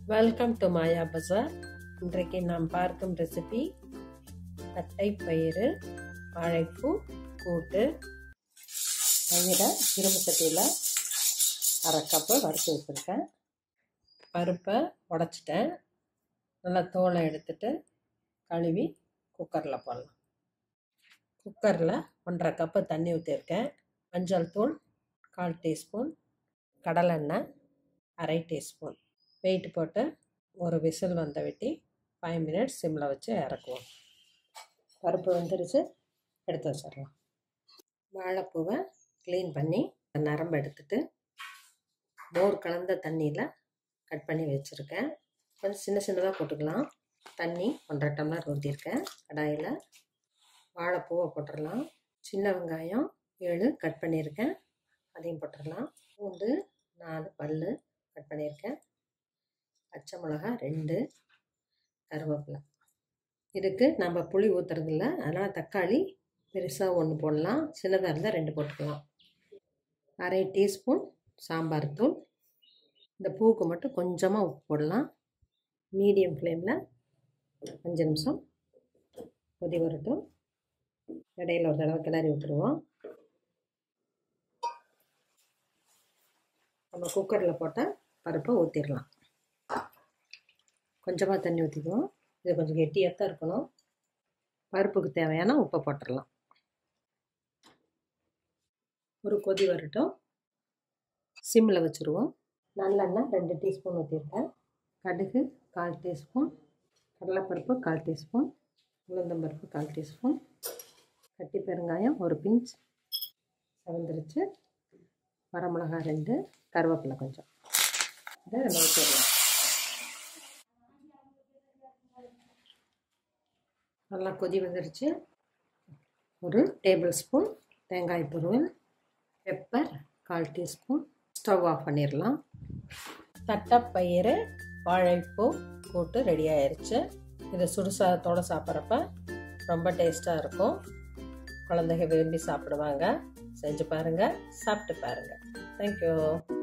welcome to மாயா பஜார் இன்றைக்கு நாம் பார்க்கும் ரெசிபி தட்டை பயிறு வாழைப்பூ கூட்டு பயிரை இரும்பு சட்டியில் அரை கப்பு வறுத்து வச்சுருக்கேன் பருப்பை உடச்சிட்டேன் நல்லா தோலை எடுத்துட்டு கழுவி குக்கரில் போடலாம் குக்கரில் ஒன்றரை கப்பு தண்ணி ஊற்றிருக்கேன் மஞ்சள் தூள் கால் டீஸ்பூன் கடலெண்ணெய் அரை டீஸ்பூன் வெயிட் போட்டு ஒரு விசில் வந்த விட்டி ஃபைவ் மினிட்ஸ் சிம்மில் வச்சு இறக்குவோம் பருப்பு வந்துருச்சு எடுத்து வச்சிடலாம் வாழைப்பூவை க்ளீன் பண்ணி நரம்பு எடுத்துட்டு மோர் கலந்த தண்ணியில் கட் பண்ணி வச்சுருக்கேன் கொஞ்சம் சின்ன சின்னதாக போட்டுக்கலாம் தண்ணி ஒன்றரை டம்ளர் ஊற்றிருக்கேன் கடாயில் வாழைப்பூவை போட்டுடலாம் சின்ன வெங்காயம் ஏழு கட் பண்ணியிருக்கேன் அதையும் போட்டுடலாம் பூண்டு நாலு பல் கட் பண்ணியிருக்கேன் பச்சை மிளகா ரெண்டு கருவேப்பிலை இதுக்கு நம்ம புளி ஊற்றுறதில்ல அதனால் தக்காளி பெருசாக ஒன்று போடலாம் சின்னதாக இருந்தால் ரெண்டு போட்டுக்கலாம் அரை டீஸ்பூன் சாம்பார் தூள் இந்த பூவுக்கு மட்டும் கொஞ்சமாக உப்பு போடலாம் மீடியம் ஃப்ளேமில் அஞ்சு நிமிஷம் கொதி வரட்டும் இடையில ஒரு தடவை கிளறி விட்டுருவோம் நம்ம குக்கரில் போட்டால் பருப்பை ஊற்றிடலாம் கொஞ்சமாக தண்ணி ஊற்றிக்குவோம் இது கொஞ்சம் கெட்டியாக தான் இருக்கணும் பருப்புக்கு தேவையான உப்பை போட்டுடலாம் ஒரு கொதி வரட்டும் சிம்மில் வச்சுருவோம் நல்லெண்ணெய் ரெண்டு டீஸ்பூன் ஊற்றிருக்கேன் கடுகு கால் டீஸ்பூன் கடலைப்பருப்பு கால் டீஸ்பூன் உளுந்தம்பருப்பு கால் டீஸ்பூன் கட்டி பெருங்காயம் ஒரு பிஞ்ச் செவந்துருச்சு வரமிளகாய் ரெண்டு கருவேப்பிலை கொஞ்சம் இதை நம்ம ஊற்றிடலாம் நல்லா கொதி வந்துருச்சு ஒரு டேபிள் ஸ்பூன் தேங்காய் துருவல் பெப்பர் கால் டீஸ்பூன் ஸ்டவ் ஆஃப் பண்ணிடலாம் தட்டப்பயிறு வாழைப்பூ கூட்டு ரெடி ஆயிடுச்சு இது சுடுசாதத்தோடு சாப்பிட்றப்ப ரொம்ப டேஸ்ட்டாக இருக்கும் குழந்தைங்க விரும்பி சாப்பிடுவாங்க செஞ்சு பாருங்கள் சாப்பிட்டு பாருங்கள் தேங்க்யூ